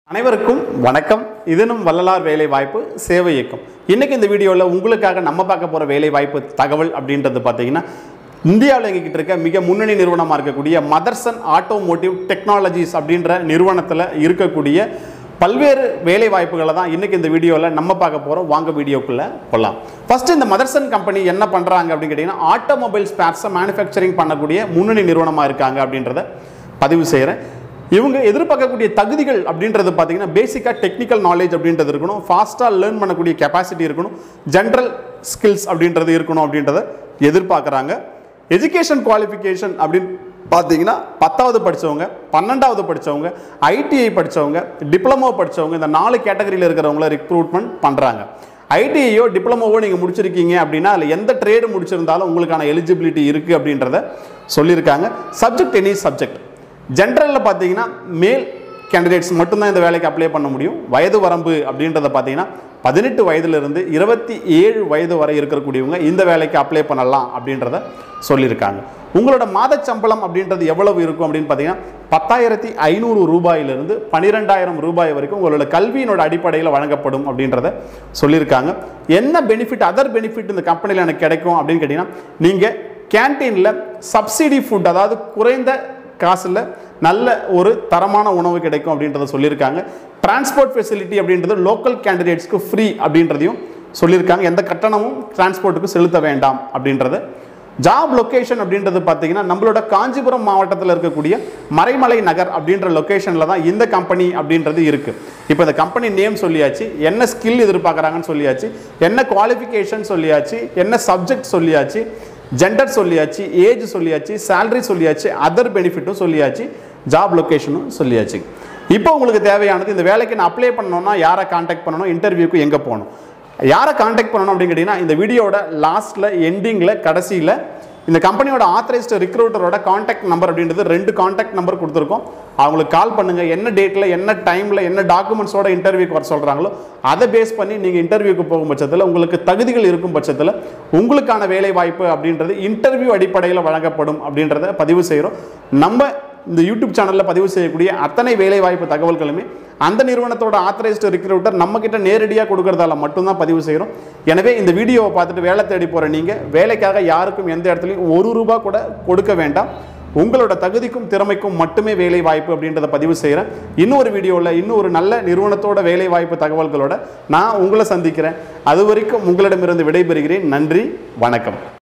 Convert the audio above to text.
அனைவருக்கும் வணக்கம் இது நம் வள்ளலார் வேலை வாய்ப்பு சேவை இயக்கம் இன்னைக்கு இந்த வீடியோவில் உங்களுக்காக நம்ம பார்க்க போகிற வேலை வாய்ப்பு தகவல் அப்படின்றது பார்த்தீங்கன்னா இந்தியாவில் எங்ககிட்ட இருக்க மிக முன்னணி நிறுவனமாக இருக்கக்கூடிய மதர்சன் ஆட்டோமோட்டிவ் டெக்னாலஜிஸ் அப்படின்ற நிறுவனத்தில் இருக்கக்கூடிய பல்வேறு வேலை வாய்ப்புகளை தான் இன்னைக்கு இந்த வீடியோவில் நம்ம பார்க்க போகிறோம் வாங்க வீடியோக்குள்ளே போகலாம் ஃபர்ஸ்ட் இந்த மதர்சன் கம்பெனி என்ன பண்ணுறாங்க அப்படின்னு கேட்டிங்கன்னா ஆட்டோமொபைல் ஸ்பேர்ஸை மேனுஃபேக்சரிங் பண்ணக்கூடிய முன்னணி நிறுவனமாக இருக்காங்க அப்படின்றத பதிவு செய்கிறேன் இவங்க எதிர்பார்க்கக்கூடிய தகுதிகள் அப்படின்றது பார்த்தீங்கன்னா பேசிக்காக டெக்னிக்கல் நாலேஜ் அப்படின்றது இருக்கணும் ஃபாஸ்ட்டாக லேர்ன் பண்ணக்கூடிய கெப்பாசிட்டி இருக்கணும் ஜென்ரல் ஸ்கில்ஸ் அப்படின்றது இருக்கணும் அப்படின்றத எதிர்பார்க்குறாங்க எஜுகேஷன் குவாலிஃபிகேஷன் அப்படின்னு பார்த்தீங்கன்னா பத்தாவது படித்தவங்க பன்னெண்டாவது படித்தவங்க ஐடிஐ படித்தவங்க டிப்ளமோ படித்தவங்க இந்த நாலு கேட்டகரியில் இருக்கிறவங்கள ரெக்ரூட்மெண்ட் பண்ணுறாங்க ஐடிஐயோ டிப்ளமோவோ நீங்கள் முடிச்சிருக்கீங்க அப்படின்னா அதில் எந்த ட்ரேடு முடிச்சிருந்தாலும் உங்களுக்கான எலிஜிபிலிட்டி இருக்குது அப்படின்றத சொல்லியிருக்காங்க சப்ஜெக்ட் எனி சப்ஜெக்ட் ஜென்ரலில் பார்த்தீங்கன்னா மேல் கேண்டிடேட்ஸ் மட்டும்தான் இந்த வேலைக்கு அப்ளை பண்ண முடியும் வயது வரம்பு அப்படின்றத பார்த்தீங்கன்னா பதினெட்டு வயதிலிருந்து இருபத்தி ஏழு வயது வரை இருக்கக்கூடியவங்க இந்த வேலைக்கு அப்ளை பண்ணலாம் அப்படின்றத சொல்லியிருக்காங்க உங்களோட மாத சம்பளம் அப்படின்றது எவ்வளவு இருக்கும் அப்படின்னு பார்த்தீங்கன்னா பத்தாயிரத்தி ஐநூறு ரூபாயிலிருந்து பன்னிரெண்டாயிரம் ரூபாய் வரைக்கும் உங்களோட கல்வியினோட அடிப்படையில் வழங்கப்படும் அப்படின்றத சொல்லியிருக்காங்க என்ன பெனிஃபிட் அதர் பெனிஃபிட் இந்த கம்பெனியில் எனக்கு கிடைக்கும் அப்படின்னு கேட்டிங்கன்னா நீங்கள் கேன்டீனில் சப்சிடி ஃபுட் அதாவது குறைந்த காசில் நல்ல ஒரு தரமான உணவு கிடைக்கும் அப்படின்றத சொல்லியிருக்காங்க டிரான்ஸ்போர்ட் ஃபெசிலிட்டி அப்படின்றது லோக்கல் கேண்டிடேட்ஸ்க்கு ஃப்ரீ அப்படின்றதையும் சொல்லியிருக்காங்க எந்த கட்டணமும் டிரான்ஸ்போர்ட்டுக்கு செலுத்த வேண்டாம் அப்படின்றது ஜாப் லொக்கேஷன் அப்படின்றது பார்த்தீங்கன்னா நம்மளோட காஞ்சிபுரம் மாவட்டத்தில் இருக்கக்கூடிய மறைமலை நகர் அப்படின்ற லொக்கேஷனில் தான் இந்த கம்பெனி அப்படின்றது இருக்குது இப்போ இந்த கம்பெனி நேம் சொல்லியாச்சு என்ன ஸ்கில் எதிர்பார்க்குறாங்கன்னு சொல்லியாச்சு என்ன குவாலிஃபிகேஷன் சொல்லியாச்சு என்ன சப்ஜெக்ட் சொல்லியாச்சு ஜெண்டர் சொல்லியாச்சு ஏஜ் சொல்லியாச்சு salary சொல்லியாச்சு அதர் பெனிஃபிட்டும் சொல்லியாச்சு ஜாப் லொக்கேஷனும் சொல்லியாச்சு இப்போ உங்களுக்கு தேவையானது இந்த வேலைக்கு நான் அப்ளை பண்ணணும்னா யாரை காண்டாக்ட் பண்ணணும் இன்டர்வியூக்கு எங்கே போகணும் யாரை காண்டாக்ட் பண்ணணும் அப்படின்னு கேட்டிங்கன்னா இந்த வீடியோட லாஸ்ட்டில் எண்டிங்கில் கடைசியில் இந்த கம்பெனியோட ஆத்தரைஸ்டு ரிக்ரூட்டரோட காண்டாக்ட் நம்பர் அப்படின்றது ரெண்டு காண்டாக்ட் நம்பர் கொடுத்துருக்கோம் அவங்களுக்கு கால் பண்ணுங்கள் என்ன டேட்டில் என்ன டைமில் என்ன டாக்குமெண்ட்ஸோட இன்டர்வியூக்கு வர சொல்கிறாங்களோ அதை பேஸ் பண்ணி நீங்கள் இன்டர்வியூக்கு போகும் பட்சத்தில் உங்களுக்கு தகுதிகள் இருக்கும் பட்சத்தில் உங்களுக்கான வேலை வாய்ப்பு அப்படின்றது இன்டர்வியூ அடிப்படையில் வழங்கப்படும் அப்படின்றத பதிவு செய்கிறோம் நம்ம இந்த யூடியூப் சேனலில் பதிவு செய்யக்கூடிய அத்தனை வேலை வாய்ப்பு தகவல்களுமே அந்த நிறுவனத்தோட ஆத்தரைஸ்டு ரிக்ரூட்டர் நம்ம கிட்ட நேரடியாக கொடுக்கறதால மட்டும்தான் பதிவு செய்கிறோம் எனவே இந்த வீடியோவை பார்த்துட்டு வேலை தேடி போகிற நீங்கள் வேலைக்காக யாருக்கும் எந்த இடத்துலையும் ஒரு ரூபா கூட கொடுக்க வேண்டாம் உங்களோட தகுதிக்கும் திறமைக்கும் மட்டுமே வேலை வாய்ப்பு அப்படின்றத பதிவு செய்கிறேன் இன்னொரு வீடியோவில் இன்னொரு நல்ல நிறுவனத்தோட வேலை வாய்ப்பு தகவல்களோட நான் உங்களை சந்திக்கிறேன் அது வரைக்கும் உங்களிடமிருந்து விடைபெறுகிறேன் நன்றி வணக்கம்